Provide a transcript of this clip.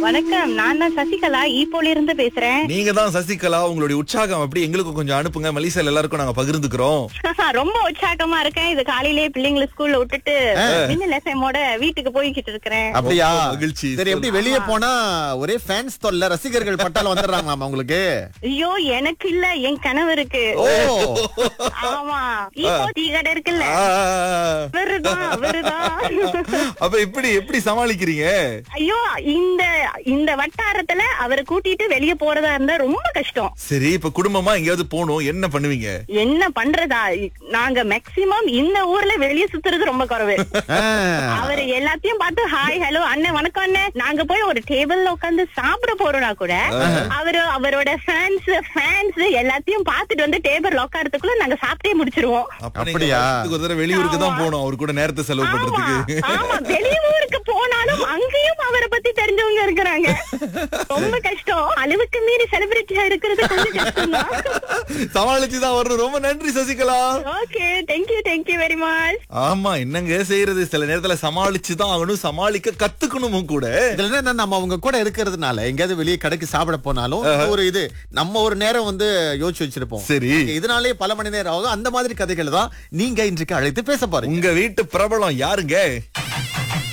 வணக்கம் நான் தான் சசிகலா ஈப்போல இருந்து பேசுறேன் நீங்க தான் சசிகலா உங்களுடைய உற்சாகம் அப்படி எங்களுக்கு கொஞ்சம் அனுப்புங்க மலேசியால எல்லாருக்கும் நாங்க பகிர்ந்துக்கிறோம் ரொம்ப உற்சாகமா இருக்கேன் இது காலையிலேயே பிள்ளைங்களை ஸ்கூல்ல விட்டுட்டு மின்னல் எஃப்எம்மோட வீட்டுக்கு போய்கிட்டு இருக்கிறேன் அப்படியா ரொம்ப மகிழ்ச்சி. சரி எப்படி வெளியே போனா ஒரே ஃபேன்ஸ் தொல்ல ரசிகர்கள் பட்டால வந்துடுறாங்களாமா உங்களுக்கு ஐயோ எனக்கு இல்ல என் கணவருக்கு ஓ ஆமா ஈப்போ டீ கடை இருக்குல்ல ஆ, அவருதான் அவருதான் அப்ப எப்படி எப்படி சமாளிக்கிறீங்க ஐயோ இந்த இந்த வட்டாரத்துல அவரை கூட்டிட்டு வெளிய போறதா இருந்தா ரொம்ப கஷ்டம் சரி இப்ப குடும்பமா எங்கேயாவது போகணும் என்ன பண்ணுவீங்க என்ன பண்றதா நாங்க மேக்சிமம் இந்த ஊர்ல வெளிய சுத்துறது ரொம்ப குறைவு ஆ. அவர் எல்லாத்தையும் பார்த்து ஹாய் ஹலோ அண்ணன் வணக்கம் அண்ணன் நாங்க போய் ஒரு டேபிள்ல உட்கார்ந்து சாப்பிட போறோம்னா கூட அவரு அவரோட ஃபேன்ஸ் ஃபேன்ஸ் எல்லாத்தையும் பார்த்துட்டு வந்து டேபிள்ல உட்காரத்துக்குள்ள நாங்க சாப்பிட்டே முடிச்சிருவோம் அப்ப நீங்க அப்படியா? வருஷத்துக்கு ஒரு தடவை வெளியூருக்கு தான் ஆமா. போகணும் அவர் கூட நேரத்தை செலவு ஆமா பண்றதுக்கு ஆமா வெளியூருக்கு போனாலும் அங்கேயும் அவரை பத்தி தெரிஞ்சவங்க இருக்கிறாங்க ரொம்ப கஷ்டம் அளவுக்கு மீறி செலிபிரிட்டியா இருக்கிறது கொஞ்சம் கஷ்டம் தான் சமாளிச்சு தான் வரணும் ரொம்ப நன்றி Sasikala okay thank you thank you very much ஆமா என்னங்க செய்யறது சில நேரத்துல சமாளிச்சு தான் ஆகணும் சமாளிக்க கத்துக்கணுமும் கூட இதுல என்ன நம்ம அவங்க கூட இருக்கிறதுனால எங்கேயாவது வெளியே கடைக்கு சாப்பிட போனாலும் ஒரு இது நம்ம ஒரு நேரம் வந்து யோசிச்சு வச்சிருப்போம் சரி இதனாலே பல மணி நேரம் ஆகும் அந்த மாதிரி கதைகள் தான் நீங்க இன்றைக்கு அழைத்து பேச போறீங்க உங்க வீட்டு பிரபலம் யாருங்க